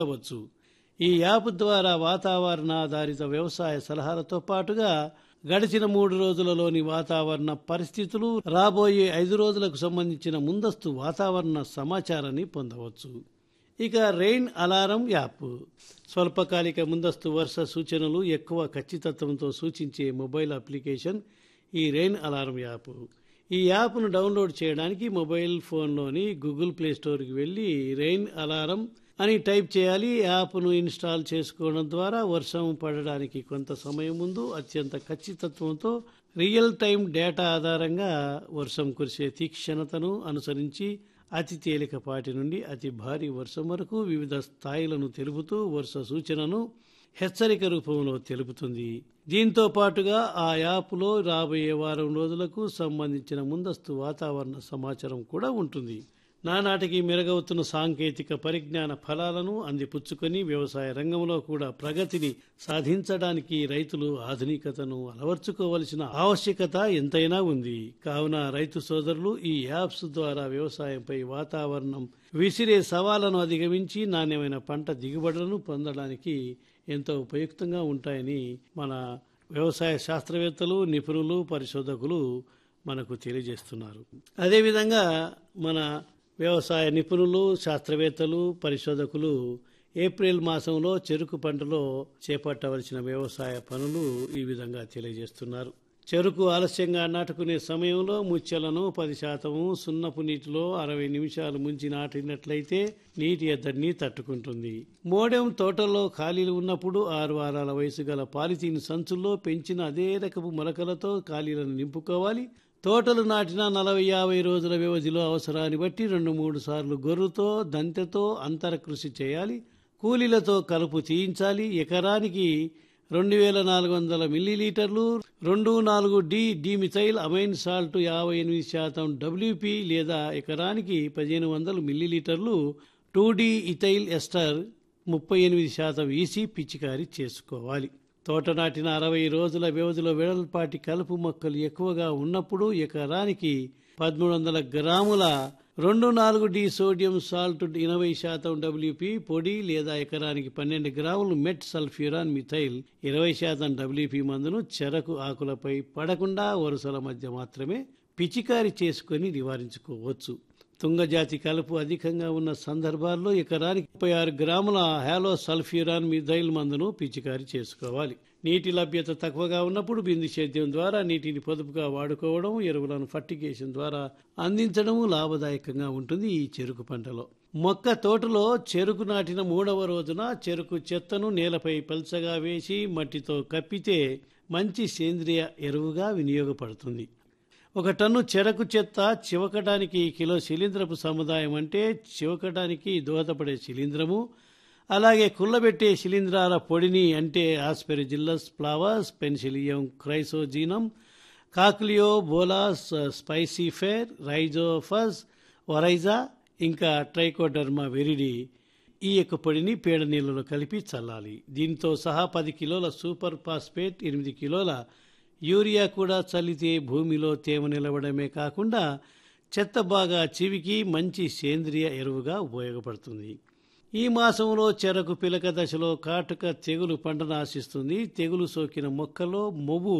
పొందవచ్చు ఈ యాప్ ద్వారా వాతావరణాధారిత వ్యవసాయ సలహాలతో పాటుగా గడిచిన మూడు రోజులలోని వాతావరణ పరిస్థితులు రాబోయే ఐదు రోజులకు సంబంధించిన ముందస్తు వాతావరణ సమాచారాన్ని పొందవచ్చు ఇక రెయిన్ అలారం యాప్ స్వల్పకాలిక ముందస్తు వర్ష సూచనలు ఎక్కువ ఖచ్చితత్వంతో సూచించే మొబైల్ అప్లికేషన్ ఈ రెయిన్ అలారం యాప్ ఈ యాప్ను డౌన్లోడ్ చేయడానికి మొబైల్ ఫోన్లోని గూగుల్ ప్లే స్టోర్కి వెళ్ళి రెయిన్ అలారం అని టైప్ చేయాలి యాప్ను ఇన్స్టాల్ చేసుకోవడం ద్వారా వర్షం పడడానికి కొంత సమయం ముందు అత్యంత ఖచ్చితత్వంతో రియల్ టైం డేటా ఆధారంగా వర్షం కురిసే తీక్షణతను అనుసరించి అతి తేలికపాటి నుండి అతి భారీ వర్షం వరకు వివిధ స్థాయిలను తెలుపుతూ వర్ష సూచనను హెచ్చరిక రూపంలో తెలుపుతుంది దీంతో పాటుగా ఆ యాప్లో రాబోయే వారం రోజులకు సంబంధించిన ముందస్తు వాతావరణ సమాచారం కూడా ఉంటుంది నానాటికి మెరుగవుతున్న సాంకేతిక పరిజ్ఞాన ఫలాలను అందిపుచ్చుకొని వ్యవసాయ రంగంలో కూడా ప్రగతిని సాధించడానికి రైతులు ఆధునికతను అలవర్చుకోవలసిన ఆవశ్యకత ఎంతైనా ఉంది కావున రైతు సోదరులు ఈ యాప్స్ ద్వారా వ్యవసాయంపై వాతావరణం విసిరే సవాళ్లను అధిగమించి నాణ్యమైన పంట దిగుబడులను పొందడానికి ఎంతో ఉపయుక్తంగా ఉంటాయని మన వ్యవసాయ శాస్త్రవేత్తలు నిపుణులు పరిశోధకులు మనకు తెలియజేస్తున్నారు అదేవిధంగా మన వ్యవసాయ నిపుణులు శాస్త్రవేత్తలు పరిశోధకులు ఏప్రిల్ మాసంలో చెరుకు పంటలో చేపట్టవలసిన వ్యవసాయ పనులు ఈ విధంగా తెలియజేస్తున్నారు చెరుకు ఆలస్యంగా నాటుకునే సమయంలో ముచ్చెలను పది శాతము సున్నపు నీటిలో అరవై నిమిషాలు ముంచి నాటినట్లయితే నీటి ఎద్దడిని తట్టుకుంటుంది మోడెం తోటల్లో ఖాళీలు ఉన్నప్పుడు ఆరు వారాల వయసు గల పాలిథీన్ సంచుల్లో పెంచిన అదే రకపు మొలకలతో ఖాళీలను నింపుకోవాలి తోటలు నాటిన నలభై యాభై రోజుల వ్యవధిలో అవసరాన్ని బట్టి రెండు మూడు సార్లు గొర్రుతో దంతెతో అంతర కృషి చేయాలి కూలీలతో కలుపు తీయించాలి ఎకరానికి రెండు వేల నాలుగు వందల మిల్లీలీటర్లు రెండు నాలుగు డి డిమిథైల్ అమైన్ సాల్ట్ యాభై ఎనిమిది శాతం డబ్ల్యూపి లేదా ఎకరానికి పదిహేను వందల మిల్లీలీటర్లు టూ డి ఇథైల్ ఎస్టర్ ముప్పై ఎనిమిది శాతం ఈసీ పిచికారీ చేసుకోవాలి తోట నాటిన అరవై రోజుల వ్యవధిలో వెడల్పాటి కలుపు మొక్కలు ఎక్కువగా ఉన్నప్పుడు ఎకరానికి పదమూడు వందల గ్రాముల రెండు నాలుగు డి సోడియం సాల్ట్ ఎనభై శాతం డబ్ల్యూపి పొడి లేదా ఎకరానికి పన్నెండు గ్రాములు మెట్ సల్ఫ్యూరాన్ మిథైల్ ఇరవై శాతం డబ్ల్యూపి మందును చెరకు ఆకులపై పడకుండా వరుసల మధ్య మాత్రమే పిచికారి చేసుకొని నివారించుకోవచ్చు తుంగజాతి కలుపు అధికంగా ఉన్న సందర్భాల్లో ఎకరానికి ముప్పై ఆరు గ్రాముల హ్యాలో సల్ఫ్యూరాన్ మిథైల్ మందును పిచికారి చేసుకోవాలి నీటి లభ్యత తక్కువగా ఉన్నప్పుడు బిందు సేద్యం ద్వారా నీటిని పొదుపుగా వాడుకోవడం ఎరువులను ఫర్టిగేషన్ ద్వారా అందించడం లాభదాయకంగా ఉంటుంది ఈ చెరుకు పంటలో మొక్క తోటలో చెరుకు నాటిన మూడవ రోజున చెరుకు చెత్తను నేలపై పల్చగా వేసి మట్టితో కప్పితే మంచి సేంద్రియ ఎరువుగా వినియోగపడుతుంది ఒక టన్ను చెరకు చెత్త చివకడానికి కిలో శిలీంద్రపు సముదాయం అంటే చివకడానికి దోహదపడే శిలీంద్రము అలాగే కుళ్ళబెట్టే శిలీంధ్రాల పొడిని అంటే Aspergillus flavus Penicillium chrysogenum Cochliobolus spicifer Rhizopus oryzae ఇంకా ట్రైకోడర్మా వెరిడి ఈ యొక్క పొడిని పేడ నీళ్ళలో కలిపి చల్లాలి దీంతో సహా పది కిలోల సూపర్ ఫాస్ఫేట్ ఎనిమిది కిలోల యూరియా కూడా చల్లితే భూమిలో తేమ నిలవడమే కాకుండా చెత్త బాగా చివికి మంచి సేంద్రియ ఎరువుగా ఉపయోగపడుతుంది ఈ మాసంలో చెరకు పిలక దశలో కాటుక తెగులు పంటను ఆశిస్తుంది తెగులు సోకిన మొక్కలో మొవ్వు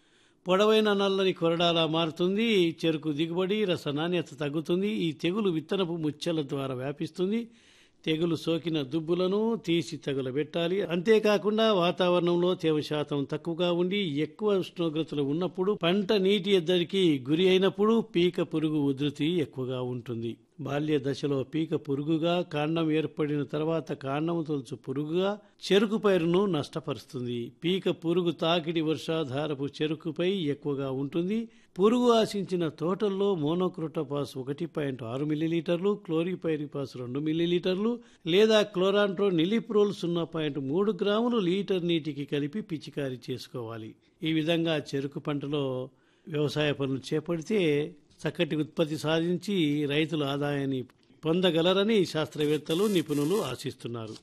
పొడవైన నల్లని కొరడాలా మారుతుంది చెరుకు దిగుబడి రస నాణ్యత తగ్గుతుంది ఈ తెగులు విత్తనపు ముచ్చెల ద్వారా వ్యాపిస్తుంది తెగులు సోకిన దుబ్బులను తీసి తగులబెట్టాలి అంతేకాకుండా వాతావరణంలో తేమ శాతం తక్కువగా ఉండి ఎక్కువ ఉష్ణోగ్రతలు ఉన్నప్పుడు పంట నీటి ఎద్దడికి గురి అయినప్పుడు పీక పురుగు ఉధృతి ఎక్కువగా ఉంటుంది బాల్య దశలో పీక పురుగుగా కాండం ఏర్పడిన తర్వాత కాండం తొలుచు పురుగుగా చెరుకు పైరును నష్టపరుస్తుంది పీక పురుగు తాకిడి వర్షాధారపు చెరుకుపై ఎక్కువగా ఉంటుంది పురుగు ఆశించిన తోటల్లో మోనోక్రోటోపాస్ ఒకటి పాయింట్ ఆరు మిల్లీలీటర్లు క్లోరిపైరిపాస్ రెండు మిల్లీలీటర్లు లేదా క్లోరాంట్రో నిలిప్రోల్ సున్నా పాయింట్ మూడు గ్రాములు లీటర్ నీటికి కలిపి పిచికారీ చేసుకోవాలి ఈ విధంగా చెరుకు పంటలో వ్యవసాయ పనులు చేపడితే చక్కటి ఉత్పత్తి సాధించి రైతుల ఆదాయాన్ని పొందగలరని శాస్త్రవేత్తలు నిపుణులు ఆశిస్తున్నారు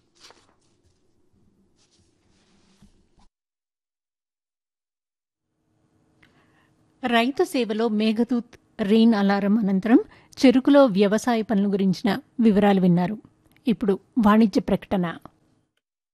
రైతు సేవలో మేఘదూత్ రెయిన్ అలారం అనంతరం చెరుకులో వ్యవసాయ పనుల గురించిన వివరాలు విన్నారు ఇప్పుడు వాణిజ్య ప్రకటన